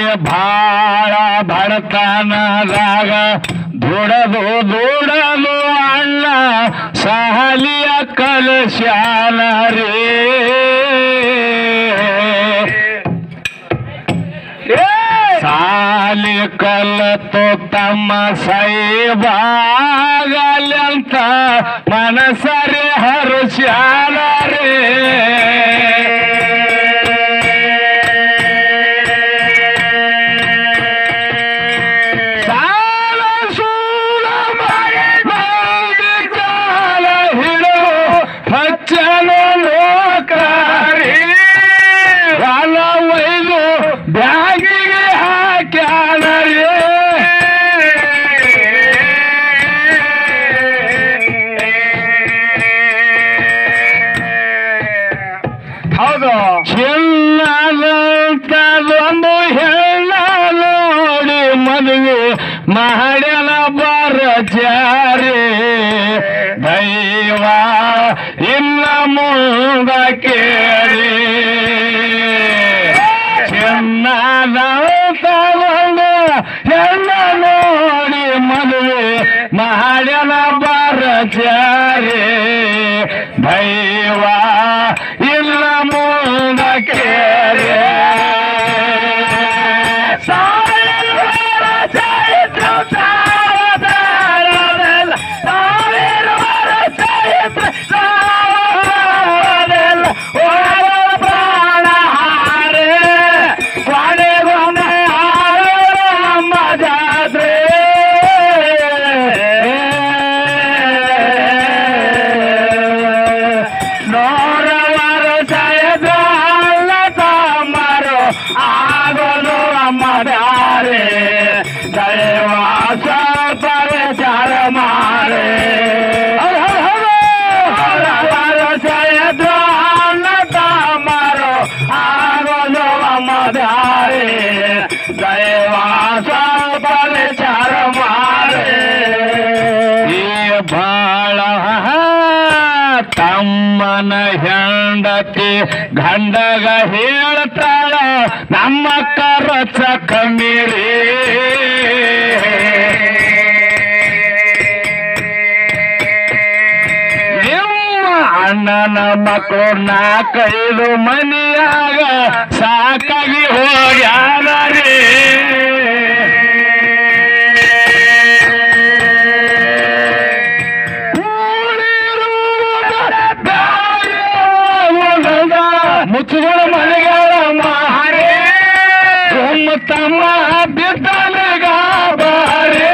ಭಾಳ ಬಡತನದಾಗ ದುಡದು ದುಡದು ಅಣ್ಣ ಸಹಲಿಯ ಕಲಶಾನ ರೇ ಸಾಲಿ ಕಲತು ತಮ್ಮ ಸೈಬಾಗಲ್ಯಂತ ಮನಸರೆ ಹರುಶ್ಯಾನ ರೇ ಸಾಲ ಸೂಲ ಮಳೆ ಬಂದು ಕಾಲ ಹಿಡು ಹಚ್ಚಲು ಲೋಕಾರಿ ಕಾಲ ಒಯ್ದು ಬ್ಯಾಗಿಗೆ ಹಾಕ್ಯಾನ ರೇ ಹೌದು ಚಿನ್ನದಂತದೊಂದು ಹೆಣ್ಣ ನೋಡಿ ಮದುವೆ ಮಾಡ್ಯನ ಬರಚಾರಿ ದೈವ ಇನ್ನ ಮುಂದ ಕೇಳಿ ಚಿನ್ನದಂತದೊಂದು ಹೆಣ್ಣ ನೋಡಿ ಮದುವೆ ಮಾಡ್ಯನ ಬರಚಾರಿ ದೈವ ಇಲ್ಲ ಮುಂದ ಕೇಳಿ ನೋರವರು ಸಾಯದ ತಮ್ಮರು ಆಗೋದು ಅಮ್ಮದಾರೆ ದೈವ ಸ್ವಲ್ಪ ವಿಚಾರ ಮಾರೆ ನೋರವರು ಸಾಯದ ತಮ್ಮರು ಆಗೋದು ಅಮ್ಮದಾರೆ ದೈವ ಸ್ವಲ್ಪ ವಿಚಾರ ಮಾರೆ ಈ ಬಾಳ ತಮ್ಮನ ಹೆಂಡತಿ ಗಂಡಗ ಹೇಳ್ತಾಳ ನಮ್ಮ ಕರಚ ಕಮ್ಮಿರಿ ನಿಮ್ಮ ಅಣ್ಣನ ಮಕ್ಕಳು ನಾಲ್ಕೈದು ಮನಿಯಾಗ ಸಾಕಾಗಿ ಹೋಗ್ಯಾರ ರೀ ಮುಚ್ಚುಗಳ ಮನೆಗಳ ಮಾರೇ ಒಮ್ಮ ತಮ್ಮ ಬಿದ್ದಲಿಗ ಬಾರೇ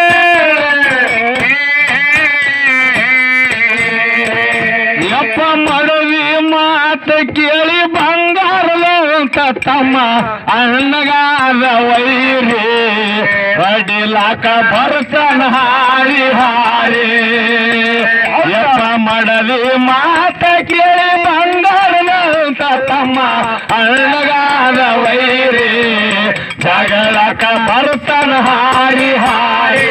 ಯಪ್ಪ ಮಡವಿ ಮಾತ ಕೇಳಿ ಬಂಗಾರದಂತ ತಮ್ಮ ಅಣ್ಣಗಾದ ವೈರಿ ಅಡಿಲಾಕ ಬರ್ತಾನ ಹಾರಿ ಹಾರಿ ಯಪ್ಪ ಮಡವಿ ಮಾತ ಕೇಳಿ ಬಂಗಾರದಂತ ತಮ್ಮ ಅಣ್ಣಗಾದ ವೈರಿ ಜಗಳಕ ಬರ್ತಾನ ಹಾರಿ ಹಾರಿ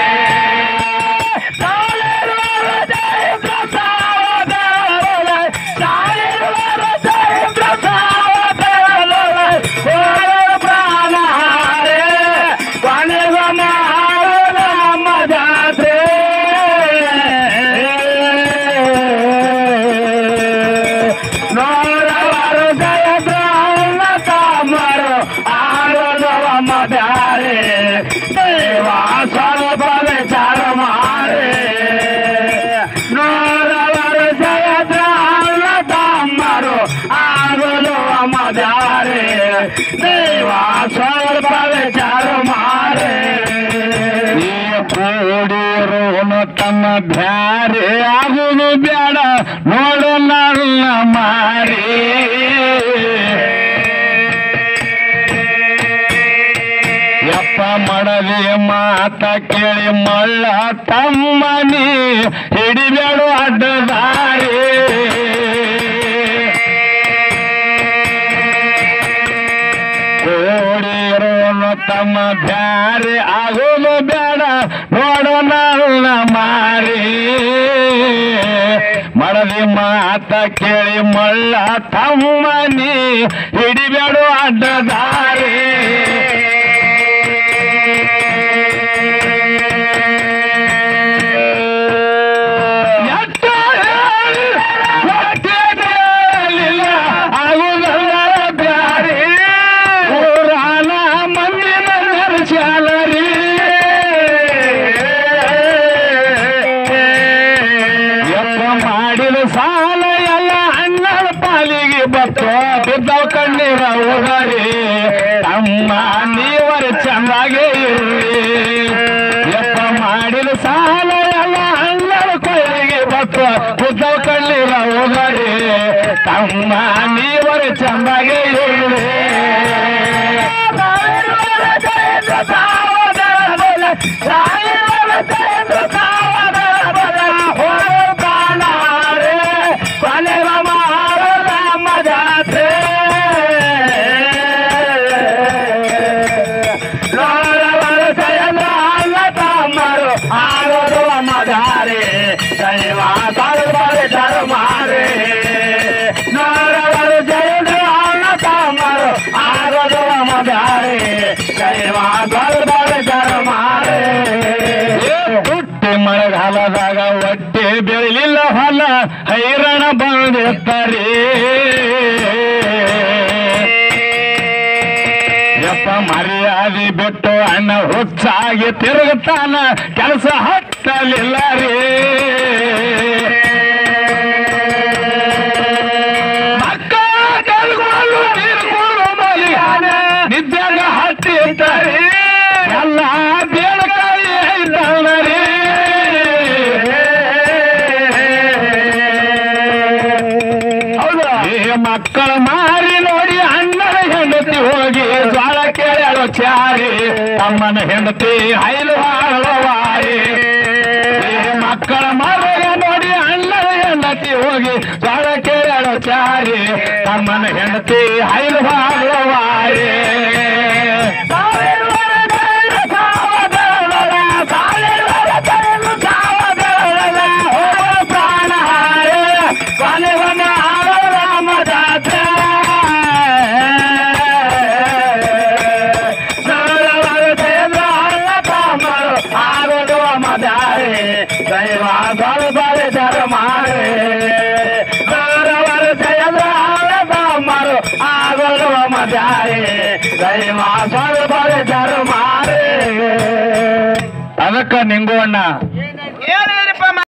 ನೋಡವರು ಜಯದ್ರಾಮ ಕಾಮರು ಆಡೋದವ ಮದಾರೆ ದೇವ ಸ್ವಲ್ಪ ವಿಚಾರ ಮಾರೆ ನೋಡವರು ಜಯದ್ರಾಮ ಕಾಮರು ಆಡೋದವ ಮದಾರೆ ದೇವ ಸ್ವಲ್ಪ ವಿಚಾರ ಮಾರೆ ಈ ಕೂಡಿರೋನು ತಮ್ಮ ಬ್ಯಾರೆ ಆಗುದು ಬೇಡ ನೋಡು ನನ್ನ ಮಾರಿ ಯಪ್ಪ ಮಡದಿ ಮಾತ ಕೇಳಿ ಮಳ್ಳ ತಮ್ಮನಿ ಹಿಡಿಬೇಡು ಅಡ್ಡದಾರಿ ಕೋಡಿರೋನು ತಮ್ಮ ಬ್ಯಾರೆ ಆಗೋದು ಬೇಡ ನೋಡು ನನ್ನ ಮಾರಿ ಮಡದಿ ಮಾತ ಕೇಳಿ ಮಳ್ಳ ತಮ್ಮನಿ ಹಿಡಿಬೇಡು ಅಡ್ಡದಾರಿ ತಮ್ಮ ನೀವರ ಚಂದಾಗೆ ಇರ್ರಿ ಯಪ್ಪ ಮಾಡಿದ ಸಾಲ ಎಲ್ಲ ಹಣ್ಣರ ಕೊಯ್ಲಿಗೆ ಬತ್ತು ಕುದ್ದ ಕಣ್ಣಿರ ಹೋಗರಿ ತಮ್ಮ ನೀವರ ಚಂದಾಗೆ ಇರ್ರಿ ಹುಟ್ಟಿ ಮಳೆಗಾಲದಾಗ ಒಟ್ಟೆ ಬೆಳಿಲಿಲ್ಲ ಹೊಲ ಹೈರಾಣ ಬಂದಿರ್ತಾರೆ ಯಪ್ಪ ಮರ್ಯಾದೆ ಬಿಟ್ಟು ಅಣ್ಣ ಹುಚ್ಚಾಗಿ ತಿರುಗುತ್ತಾನ ಕೆಲಸ ಹತ್ತಲಿಲ್ಲ ರೀ ಮಕ್ಕಳ ಕಲ್ಗಳು ನೀರ್ಗಳು ಮಲಿಯಾನ ನಿದ್ಯಾಗ ಹತ್ತಿರ್ತಾರೆ ಎಲ್ಲ ಬೇಳಕಾಯಿ ಐತಲ್ಲರಿ ಹೌದಾ ಈ ಮಕ್ಕಳ ಮಾರಿ ನೋಡಿ ಅಣ್ಣನ ಹೆಂಡತಿ ಹೋಗಿ ಜ್ವಾಳ ಕೇಳೋ ಚಾರಿ ತಮ್ಮನ ಹೆಂಡತಿ ಹೈಲು ಹಾಳುವಾರಿ ಈ ಮಕ್ಕಳ ಮರಗ ನೋಡಿ ಅಣ್ಣನ ಹೆಂಡತಿ ಹೋಗಿ ಜ್ವಾಳ ಕೇಳೋ ಚಾರಿ ತಮ್ಮನ ಹೆಂಡತಿ ಹೈಲು ಹಾಳುವಾರಿ ಅದಕ್ಕ ನಿಂಗು ಅಣ್ಣ ಏನೇ